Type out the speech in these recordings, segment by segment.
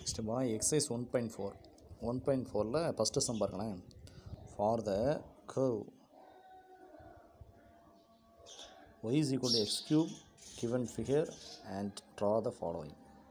நெக்ஸ்ட்டுமா exercise one point four one point ஃபோரில் first sum பாருங்களேன் for the curve y is equal to x cube given figure and draw the following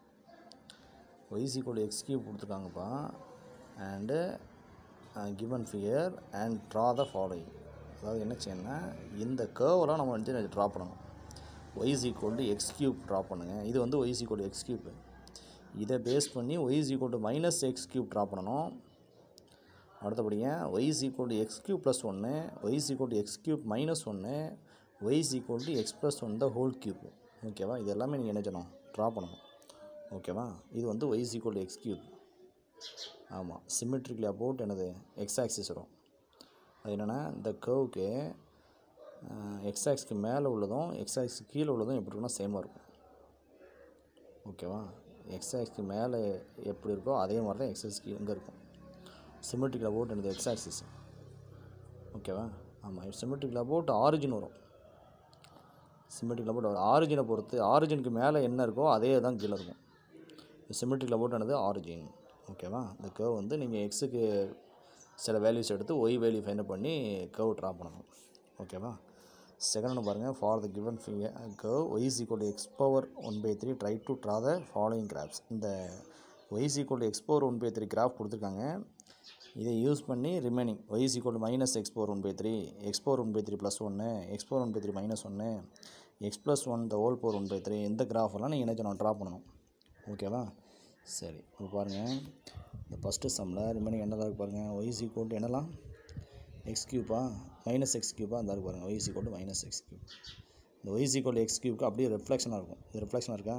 y is equal to x cube கொடுத்துருக்காங்கப்பா and given figure and draw the following அதாவது என்ன செய்யணும்னா இந்த கேர்வெலாம் நம்ம வந்து draw பண்ணணும் y is equal to x cube draw பண்ணுங்கள் இது வந்து y is equal to x cube இதை பேஸ் பண்ணி y is equal to minus x cube draw பண்ணணும் அடுத்தபடியாக y is equal to x cube plus ஒன்று y is equal to x cube minus ஒன்று y is equal to x plus one the whole cube ஓகேவா இது எல்லாமே நீங்கள் என்ன செய்யணும் ட்ரா பண்ணணும் ஓகேவா இது வந்து y is equal to x cube ஆமாம் சிமெட்ரிக்கலி அபவுட் என்னது எக்ஸ் ஆக்சிஸ் வரும் அது என்னென்னா இந்த கர்வுக்கு எக்ஸ் ஆக்ஸ்க்கு மேலே உள்ளதும் எக்ஸ் ஆக்ஸ்க்கு கீழே உள்ளதும் எப்படி இருக்குன்னா சேமாக இருக்கும் ஓகேவா எக்ஸ் ஆக்ஸ்க்கு மேலே எப்படி இருக்கோ அதே மாதிரி தான் எக்ஸ் ஆக்ஸ்க்கு இங்கே இருக்கும் சிமெட்ரிக்கல் அபவுட் என்னது எக்ஸ் ஆக்சிஸ் ஓகேவா ஆமாம் சிமெட்ரிக்கல் அபவுட் ஆரிஜின் வரும் சிமெட்ரிக்கல் அபவுட் ஆரிஜினை பொறுத்து ஆரிஜினுக்கு மேலே என்ன இருக்கோ அதே தான் கீழே இருக்கும் சிமெட்ரிக்கல் அபவுட் என்னது ஆரிஜின் ஓகேவா இந்த கர்வ் வந்து நீங்கள் எக்ஸுக்கு சில வேல்யூஸ் எடுத்து ஒய் வேல்யூ ஃபைண்ட் பண்ணி கர்வ் ட்ரா பண்ணணும் ஓகேவா செகண்ட் ஒன்று பாருங்கள் for the given figure curve y is equal to x power one by three try to draw the following graphs இந்த y is equal to x power one by three graph கொடுத்துருக்காங்க இதை use பண்ணி remaining y is equal to minus x power one by three x power one by three plus ஒன்று x power one by three minus ஒன்று x plus one the whole power one by three இந்த கிராஃபெல்லாம் நீங்கள் என்ன செய்யணும் draw பண்ணணும் ஓகேவா சரி இப்போ பாருங்கள் இந்த ஃபஸ்ட்டு சம்மில் ரிமைனிங் என்னதான் இருக்கு பாருங்கள் ஒய் இஸ் ஈக்குவல் டு என்னலாம் எக்ஸ் கியூப்பா மைனஸ் எக்ஸ் கியூப்பா அந்த இருக்கு பாருங்கள் y is equal to minus x cube இந்த y is equal to x கியூப்க்கு அப்படியே ரிஃப்ளெக்ஷனாக இருக்கும் இது ரிஃப்ளெக்ஷனாக இருக்கா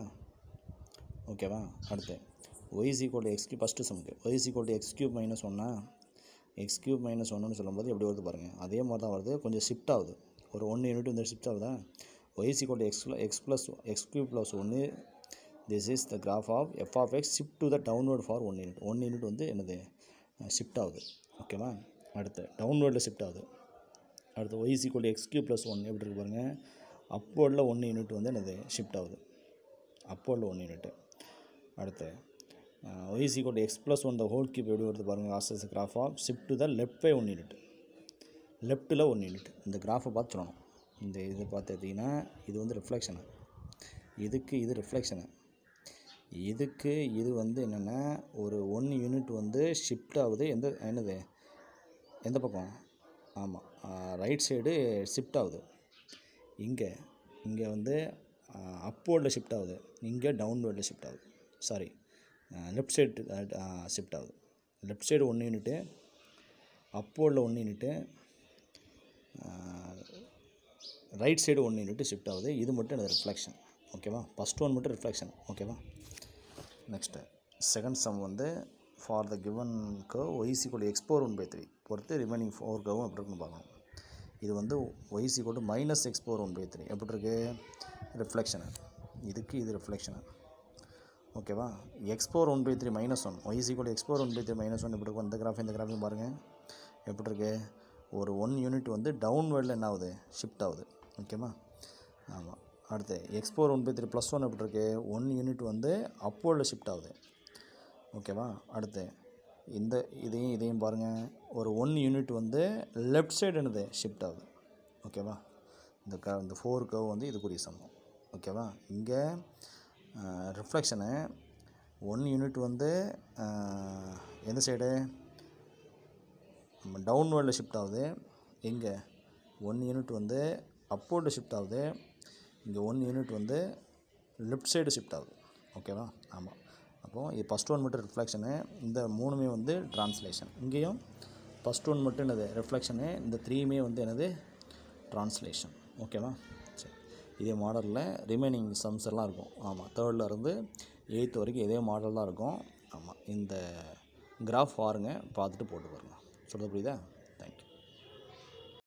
ஓகேவா அடுத்து y is equal to x cube first சம்க்கு y is equal to x cube minus ஒன்னா எக்ஸ் கியூப் மைனஸ் ஒன்றுன்னு சொல்லும்போது எப்படி வருது பாருங்கள் அதே மாதிரி தான் வருது கொஞ்சம் ஷிஃப்ட் ஆகுது ஒரு ஒன்று யூனிட் வந்து ஷிஃப்ட் ஆகுதா y is equal to x x plus x cube plus ஒன்று this is the graph of f of x shift to the downward for one unit one unit வந்து என்னது ஷிஃப்ட் ஆகுது ஓகேவா அடுத்து டவுன்வர்டில் ஷிஃப்ட் ஆகுது அடுத்து y is equal to x cube plus one எப்படி இருக்கு பாருங்கள் அப்வர்டில் ஒன் யூனிட் வந்து என்னது ஷிஃப்ட் ஆகுது அப்வர்டில் ஒன் யூனிட்டு அடுத்து y is equal to x plus one the whole cube எப்படி வருது பாருங்கள் ஆசஸ் graph of shift to the left by one unit லெஃப்ட்டில் ஒன் யூனிட் இந்த கிராஃபை பார்த்து சொல்லணும் இந்த இது பார்த்துட்டிங்கன்னா இது வந்து ரிஃப்ளெக்ஷனு இதுக்கு இது ரிஃப்ளெக்ஷனு இதுக்கு இது வந்து என்னென்னா ஒரு ஒன் யூனிட் வந்து ஷிஃப்ட் ஆகுது எந்த என்னது எந்த பக்கம் ஆமாம் ரைட் சைடு ஷிஃப்ட் ஆகுது இங்கே இங்கே வந்து அப்வோர்டில் ஷிஃப்ட் ஆகுது இங்கே டவுன்வேர்டில் ஷிஃப்ட் ஆகுது சாரி லெஃப்ட் சைடு ஷிஃப்ட் ஆகுது லெஃப்ட் சைடு ஒன்று யூனிட்டு அப்வோர்டில் ஒன்று யூனிட்டு ரைட் சைடு ஒன்று யூனிட்டு ஷிஃப்ட் ஆகுது இது மட்டும் எனக்கு ரிஃப்ளெக்ஷன் ஓகேவா ஃபஸ்ட் ஒன் மட்டும் ரிஃப்ளெக்ஷன் ஓகேவா நெக்ஸ்ட்டு செகண்ட் சம் வந்து for the given curve y is equal x four one by three பொறுத்து ரிமைனிங் ஃபோர் கர்வும் எப்படி இருக்குன்னு பார்க்கணும் இது வந்து y is equal to minus x four one by three எப்படி இருக்கு ரிஃப்ளெக்ஷனு இதுக்கு இது ரிஃப்ளெக்ஷனு ஓகேவா x four one by three minus one y is equal x four one by three minus one எப்படி இருக்கும் இந்த கிராஃப் இந்த கிராஃபையும் பாருங்கள் எப்படி இருக்கு ஒரு ஒன் யூனிட் வந்து டவுன்வேர்டில் என்ன ஆகுது ஷிஃப்ட் ஆகுது ஓகேவா ஆமாம் அடுத்து x four one by three plus one எப்படி இருக்கு ஒன் யூனிட் வந்து அப்வோர்டில் ஷிஃப்ட் ஆகுது ஓகேவா அடுத்து இந்த இதையும் இதையும் பாருங்கள் ஒரு ஒன் யூனிட் வந்து லெஃப்ட் சைடு என்னது ஷிஃப்ட் ஆகுது ஓகேவா இந்த க இந்த ஃபோர் கவ் வந்து இதுக்குரிய சமம் ஓகேவா இங்கே ரிஃப்ளெக்ஷனு ஒன் யூனிட் வந்து எந்த சைடு டவுன்வேர்டில் ஷிஃப்ட் ஆகுது இங்கே ஒன் யூனிட் வந்து அப்வோர்டில் ஷிஃப்ட் ஆகுது இங்கே ஒன் யூனிட் வந்து லெஃப்ட் சைடு ஷிஃப்ட் ஆகுது ஓகேவா ஆமாம் அப்போது இது ஃபஸ்ட் ஒன் மட்டும் ரிஃப்ளெக்ஷனு இந்த மூணுமே வந்து ட்ரான்ஸ்லேஷன் இங்கேயும் ஃபஸ்ட் ஒன் மட்டும் என்னது ரிஃப்ளெக்ஷனு இந்த த்ரீயுமே வந்து என்னது ட்ரான்ஸ்லேஷன் ஓகேவா சரி இதே மாடலில் ரிமைனிங் சம்ஸ் எல்லாம் இருக்கும் ஆமாம் தேர்டில் இருந்து எயித்து வரைக்கும் இதே மாடல் தான் இருக்கும் ஆமாம் இந்த கிராஃப் பாருங்கள் பார்த்துட்டு போட்டு பாருங்கள் சொல்கிறது புரியுதா